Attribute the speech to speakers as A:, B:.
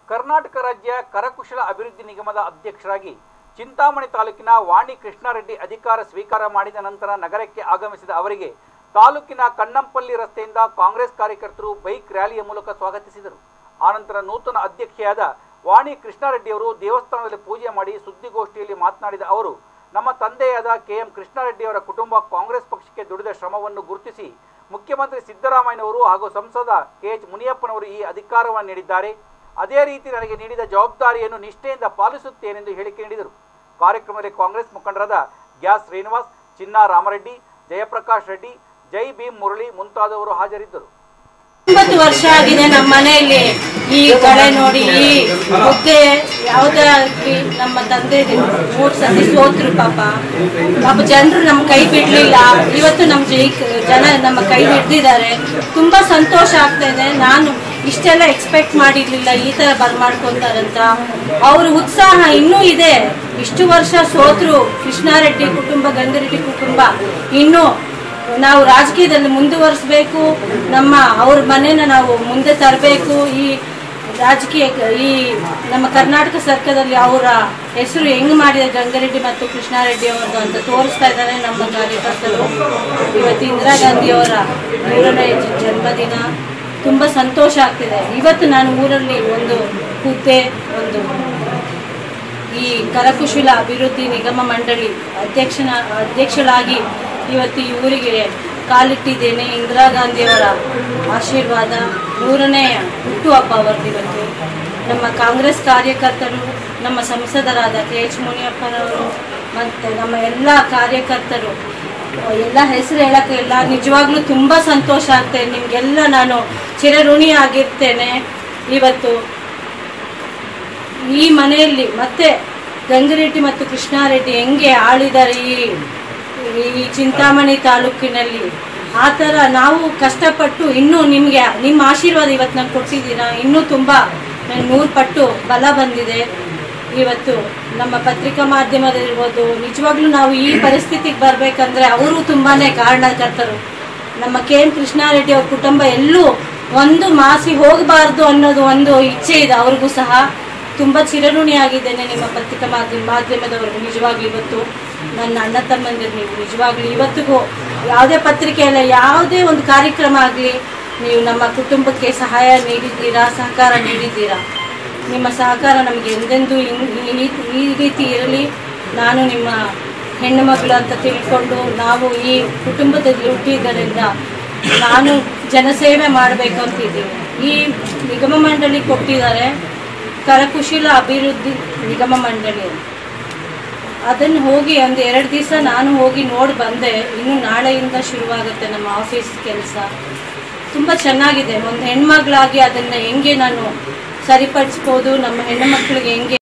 A: ಕರ್ನಾಟಕ ರಾಜ್ಯ ಕರಕುಶಲ ಅಭಿವೃದ್ಧಿ ನಿಗಮದ ಅಧ್ಯಕ್ಷರಾಗಿ ಚಿಂತಾಮಣಿ ತಾಲೂಕಿನ ವಾಣಿ ಕೃಷ್ಣಾರೆಡ್ಡಿ ಅಧಿಕಾರ ಸ್ವೀಕಾರ ಮಾಡಿದ ನಂತರ ನಗರಕ್ಕೆ ಆಗಮಿಸಿದ ಅವರಿಗೆ ತಾಲೂಕಿನ ಕಣ್ಣಂಪಲ್ಲಿ ರಸ್ತೆಯಿಂದ ಕಾಂಗ್ರೆಸ್ ಕಾರ್ಯಕರ್ತರು ಬೈಕ್ ರ್ಯಾಲಿಯ ಮೂಲಕ ಸ್ವಾಗತಿಸಿದರು ಆನಂತರ ನೂತನ ಅಧ್ಯಕ್ಷೆಯಾದ ವಾಣಿ ಕೃಷ್ಣಾರೆಡ್ಡಿಯವರು ದೇವಸ್ಥಾನದಲ್ಲಿ ಪೂಜೆ ಮಾಡಿ ಸುದ್ದಿಗೋಷ್ಠಿಯಲ್ಲಿ ಮಾತನಾಡಿದ ಅವರು ನಮ್ಮ ತಂದೆಯಾದ ಕೆ ಎಂ ಕೃಷ್ಣಾರೆಡ್ಡಿಯವರ ಕುಟುಂಬ ಕಾಂಗ್ರೆಸ್ ಪಕ್ಷಕ್ಕೆ ದುಡಿದ ಶ್ರಮವನ್ನು ಗುರುತಿಸಿ ಮುಖ್ಯಮಂತ್ರಿ ಸಿದ್ದರಾಮಯ್ಯನವರು ಹಾಗೂ ಸಂಸದ ಕೆ ಎಚ್ ಮುನಿಯಪ್ಪನವರು ಈ ಅಧಿಕಾರವನ್ನು ನೀಡಿದ್ದಾರೆ ಅದೇ ರೀತಿ ನನಗೆ ನೀಡಿದ ಜವಾಬ್ದಾರಿಯನ್ನು ನಿಷ್ಠೆಯಿಂದ ಪಾಲಿಸುತ್ತೇನೆಂದು ಹೇಳಿಕೆ ನೀಡಿದರು ಕಾರ್ಯಕ್ರಮದಲ್ಲಿ ಕಾಂಗ್ರೆಸ್ ಮುಖಂಡರಾದ ಗ್ಯಾಸ್ ಶ್ರೀನಿವಾಸ್ ಚಿನ್ನ ರಾಮರೆಡ್ಡಿ ಜಯಪ್ರಕಾಶ್ ರೆಡ್ಡಿ ಜೈ ಭೀಮ್ ಮುರಳಿ ಮುಂತಾದವರು ಹಾಜರಿದ್ದರು
B: ಒಂಬತ್ತು ವರ್ಷ ಆಗಿದೆ ನಮ್ಮ ಮನೆಯಲ್ಲಿ ಈ ಕಳೆ ನೋಡಿ ಈ ಹುದ್ದೆ ಯಾವುದೇ ಆಗ್ಲಿ ನಮ್ಮ ತಂದೆ ಮೂರು ಸತಿ ಸೋತ್ರು ಪಾಪ ಪಾಪ ಜನರು ನಮ್ಮ ಕೈ ಬಿಡ್ಲಿಲ್ಲ ಇವತ್ತು ನಮ್ಮ ಜೈ ಜನ ನಮ್ಮ ಕೈ ಹಿಡ್ದಿದ್ದಾರೆ ತುಂಬಾ ಸಂತೋಷ ಆಗ್ತಾ ಇದೆ ನಾನು ಇಷ್ಟೆಲ್ಲ ಎಕ್ಸ್ಪೆಕ್ಟ್ ಮಾಡಿರ್ಲಿಲ್ಲ ಈ ತರ ಬರ್ಮಾಡ್ಕೊಂತಾರಂತ ಅವ್ರ ಉತ್ಸಾಹ ಇನ್ನೂ ಇದೆ ಇಷ್ಟು ವರ್ಷ ಸೋತ್ರು ಕೃಷ್ಣಾರೆಡ್ಡಿ ಕುಟುಂಬ ಗಂಗರೆಡ್ಡಿ ಕುಟುಂಬ ಇನ್ನೂ ನಾವು ರಾಜಕೀಯದಲ್ಲಿ ಮುಂದುವರಿಸಬೇಕು ನಮ್ಮ ಅವ್ರ ಮನೆನ ನಾವು ಮುಂದೆ ತರಬೇಕು ಈ ರಾಜಕೀಯ ಈ ನಮ್ಮ ಕರ್ನಾಟಕ ಸರ್ಕಾರದಲ್ಲಿ ಅವರ ಹೆಸರು ಹೆಂಗ್ ಮಾಡಿದೆ ಗಂಗಾರೆಡ್ಡಿ ಮತ್ತು ಕೃಷ್ಣಾರೆಡ್ಡಿ ಅವರದು ಅಂತ ತೋರಿಸ್ತಾ ಇದ್ದಾರೆ ನಮ್ಮ ಕಾರ್ಯಕರ್ತರು ಇವತ್ತು ಇಂದಿರಾ ಗಾಂಧಿ ಅವರ ನೂರನೇ ಜ- ಜನ್ಮದಿನ ತುಂಬಾ ಸಂತೋಷ ಆಗ್ತಿದೆ ಇವತ್ತು ನಾನು ಊರಲ್ಲಿ ಒಂದು ಹುದ್ದೆ ಒಂದು ಈ ಕರಕುಶಲ ಅಭಿವೃದ್ಧಿ ನಿಗಮ ಮಂಡಳಿ ಅಧ್ಯಕ್ಷನ ಅಧ್ಯಕ್ಷಳಾಗಿ ಇವತ್ತು ಈ ಊರಿಗೆ ಕಾಲಿಟ್ಟಿದ್ದೇನೆ ಇಂದಿರಾ ಗಾಂಧಿಯವರ ಆಶೀರ್ವಾದ ನೂರನೇ ಹುಟ್ಟುಹಬ್ಬ ಅವರದ್ದು ಇವತ್ತು ನಮ್ಮ ಕಾಂಗ್ರೆಸ್ ಕಾರ್ಯಕರ್ತರು ನಮ್ಮ ಸಂಸದರಾದ ಕೆ ಎಚ್ ಮುನಿಯಪ್ಪನವರು ಮತ್ತು ನಮ್ಮ ಎಲ್ಲ ಕಾರ್ಯಕರ್ತರು ಎಲ್ಲ ಹೆಸರು ಹೇಳಕ್ಕೆ ಇಲ್ಲ ನಿಜವಾಗ್ಲೂ ತುಂಬ ಸಂತೋಷ ಆಗ್ತದೆ ನಿಮಗೆಲ್ಲ ನಾನು ಚಿರಋಣಿ ಆಗಿರ್ತೇನೆ ಇವತ್ತು ಈ ಮನೆಯಲ್ಲಿ ಮತ್ತೆ ಗಂಗರೆಡ್ಡಿ ಮತ್ತು ಕೃಷ್ಣಾರೆಡ್ಡಿ ಹೆಂಗೆ ಆಳಿದ್ದಾರೆ ಈ ಈ ಚಿಂತಾಮಣಿ ತಾಲೂಕಿನಲ್ಲಿ ಆ ಥರ ನಾವು ಕಷ್ಟಪಟ್ಟು ಇನ್ನೂ ನಿಮಗೆ ನಿಮ್ಮ ಆಶೀರ್ವಾದ ಇವತ್ತು ನಂಗೆ ಕೊಟ್ಟಿದ್ದೀರಾ ಇನ್ನೂ ತುಂಬ ನನಗೆ ನೂರು ಪಟ್ಟು ಬಲ ಬಂದಿದೆ ಇವತ್ತು ನಮ್ಮ ಪತ್ರಿಕಾ ಮಾಧ್ಯಮದಲ್ಲಿರ್ಬೋದು ನಿಜವಾಗ್ಲೂ ನಾವು ಈ ಪರಿಸ್ಥಿತಿಗೆ ಬರಬೇಕಂದ್ರೆ ಅವರು ತುಂಬಾನೇ ಕಾರಣಕರ್ತರು ನಮ್ಮ ಕೆ ಎಂ ಕೃಷ್ಣಾರೆಡ್ಡಿ ಅವ್ರ ಕುಟುಂಬ ಎಲ್ಲೂ ಒಂದು ಮಾಸಿ ಹೋಗಬಾರ್ದು ಅನ್ನೋದು ಒಂದು ಇಚ್ಛೆ ಇದೆ ಅವ್ರಿಗೂ ಸಹ ತುಂಬ ಚಿರಋಣಿಯಾಗಿದ್ದೇನೆ ನಿಮ್ಮ ಪತ್ರಿಕಾ ಮಾಧ್ಯಮ ಮಾಧ್ಯಮದವರೆಗೂ ನಿಜವಾಗ್ಲೂ ಇವತ್ತು ನನ್ನ ಅಣ್ಣ ತಮ್ಮಂದಿರು ನೀವು ನಿಜವಾಗ್ಲೂ ಇವತ್ತಿಗೂ ಯಾವುದೇ ಪತ್ರಿಕೆ ಅಲ್ಲ ಯಾವುದೇ ಒಂದು ಕಾರ್ಯಕ್ರಮ ಆಗಲಿ ನೀವು ನಮ್ಮ ಕುಟುಂಬಕ್ಕೆ ಸಹಾಯ ನೀಡಿದ್ದೀರಾ ಸಹಕಾರ ನೀಡಿದ್ದೀರಾ ನಿಮ್ಮ ಸಹಕಾರ ನಮಗೆ ಎಂದೆಂದೂ ಇನ್- ಈ- ಈ ರೀತಿ ಇರಲಿ ನಾನು ನಿಮ್ಮ ಹೆಣ್ಣು ಮಗಳು ಅಂತ ತಿಳ್ಕೊಂಡು ನಾವು ಈ ಕುಟುಂಬದಲ್ಲಿ ಹುಟ್ಟಿದ್ದರಿಂದ ನಾನು ಜನಸೇವೆ ಮಾಡಬೇಕು ಅಂತಿದ್ದೀನಿ ಈ ನಿಗಮ ಮಂಡಳಿ ಕೊಟ್ಟಿದ್ದಾರೆ ಕರಕುಶಲ ಅಭಿವೃದ್ಧಿ ನಿಗಮ ಮಂಡಳಿ ಅಂತ. ಅದನ್ನು ಹೋಗಿ ಒಂದು ಎರಡು ದಿವಸ ನಾನು ಹೋಗಿ ನೋಡಿ ಬಂದೆ ಇನ್ನು ನಾಳೆಯಿಂದ ಶುರುವಾಗುತ್ತೆ ನಮ್ಮ ಆಫೀಸ್ ಕೆಲಸ ತುಂಬ ಚೆನ್ನಾಗಿದೆ ಒಂದು ಹೆಣ್ಮಗಳಾಗಿ ಅದನ್ನು ಹೆಂಗೆ ನಾನು ಸರಿಪಡಿಸ್ಬೋದು ನಮ್ಮ ಹೆಣ್ಣು ಮಕ್ಕಳಿಗೆ ಹೆಂಗೆ